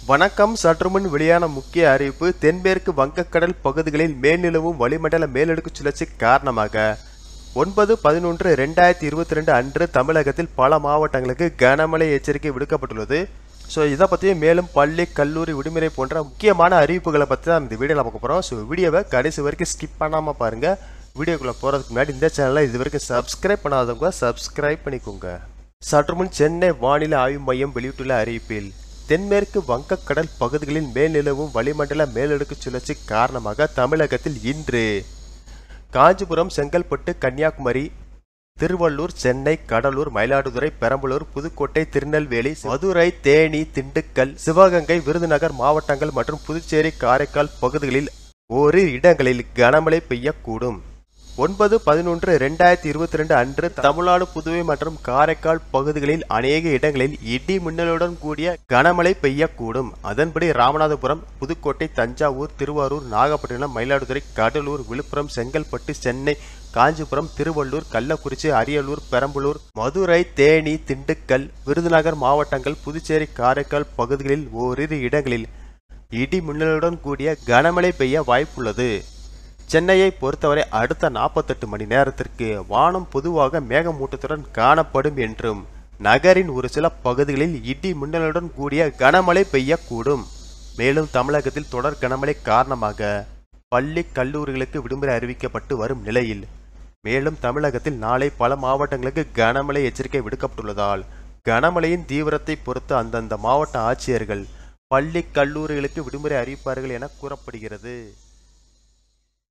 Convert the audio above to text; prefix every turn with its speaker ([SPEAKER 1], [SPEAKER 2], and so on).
[SPEAKER 1] வணக்கம் சற்றுமுன் வெளியான முக்கிய அறிவிப்பு தென்மேற்கு வங்கக்கடல் பகுதிகளில் மேல்நிலவும் வளிமண்டல மேலடுக்கு சுழற்சி காரணமாக ஒன்பது பதினொன்று ரெண்டாயிரத்தி இருபத்தி ரெண்டு அன்று தமிழகத்தில் பல மாவட்டங்களுக்கு கனமழை எச்சரிக்கை விடுக்கப்பட்டுள்ளது ஸோ இதை பற்றியும் மேலும் பள்ளி கல்லூரி விடுமுறை போன்ற முக்கியமான அறிவிப்புகளை பற்றி தான் இந்த வீடியோவில் பார்க்க போகிறோம் ஸோ வீடியோவை கடைசி வரைக்கும் ஸ்கிப் பண்ணாமல் பாருங்கள் வீடியோக்குள்ளே போகிறதுக்கு முன்னாடி இந்த சேனலை இது வரைக்கும் சப்ஸ்கிரைப் பண்ணாதவங்க சப்ஸ்கிரைப் பண்ணிக்கோங்க சற்றுமுன் சென்னை வானிலை ஆய்வு மையம் வெளியிட்டுள்ள அறிவிப்பில் தென்மேற்கு வங்கக்கடல் பகுதிகளில் மேல்நிலவும் வளிமண்டல மேலடுக்கு சுழற்சி காரணமாக தமிழகத்தில் இன்று காஞ்சிபுரம் செங்கல்பட்டு கன்னியாகுமரி திருவள்ளூர் சென்னை கடலூர் மயிலாடுதுறை பெரம்பலூர் புதுக்கோட்டை திருநெல்வேலி மதுரை தேனி திண்டுக்கல் சிவகங்கை விருதுநகர் மாவட்டங்கள் மற்றும் புதுச்சேரி காரைக்கால் பகுதிகளில் ஓரிரு இடங்களில் கனமழை பெய்யக்கூடும் ஒன்பது பதினொன்று ரெண்டாயிரத்தி இருபத்தி ரெண்டு அன்று தமிழ்நாடு புதுவை மற்றும் காரைக்கால் பகுதிகளில் அநேக இடங்களில் இடி மின்னலுடன் கூடிய கனமழை பெய்யக்கூடும் அதன்படி ராமநாதபுரம் புதுக்கோட்டை தஞ்சாவூர் திருவாரூர் நாகப்பட்டினம் மயிலாடுதுறை கடலூர் விழுப்புரம் செங்கல்பட்டு சென்னை காஞ்சிபுரம் திருவள்ளூர் கள்ளக்குறிச்சி அரியலூர் பெரம்பலூர் மதுரை தேனி திண்டுக்கல் விருதுநகர் மாவட்டங்கள் புதுச்சேரி காரைக்கால் பகுதிகளில் ஓரிரு இடங்களில் இடி மின்னலுடன் கூடிய கனமழை பெய்ய வாய்ப்புள்ளது சென்னையை பொறுத்தவரை அடுத்த நாற்பத்தெட்டு மணி நேரத்திற்கு வானம் பொதுவாக மேகமூட்டத்துடன் காணப்படும் என்றும் நகரின் ஒரு சில பகுதிகளில் இடி மின்னலுடன் கூடிய கனமழை பெய்யக்கூடும் மேலும் தமிழகத்தில் தொடர் கனமழை காரணமாக பள்ளி கல்லூரிகளுக்கு விடுமுறை அறிவிக்கப்பட்டு வரும் நிலையில் மேலும் தமிழகத்தில் நாளை பல மாவட்டங்களுக்கு கனமழை எச்சரிக்கை விடுக்கப்பட்டுள்ளதால் கனமழையின் தீவிரத்தை பொறுத்து அந்தந்த மாவட்ட ஆட்சியர்கள் பள்ளி கல்லூரிகளுக்கு விடுமுறை அறிவிப்பார்கள் என கூறப்படுகிறது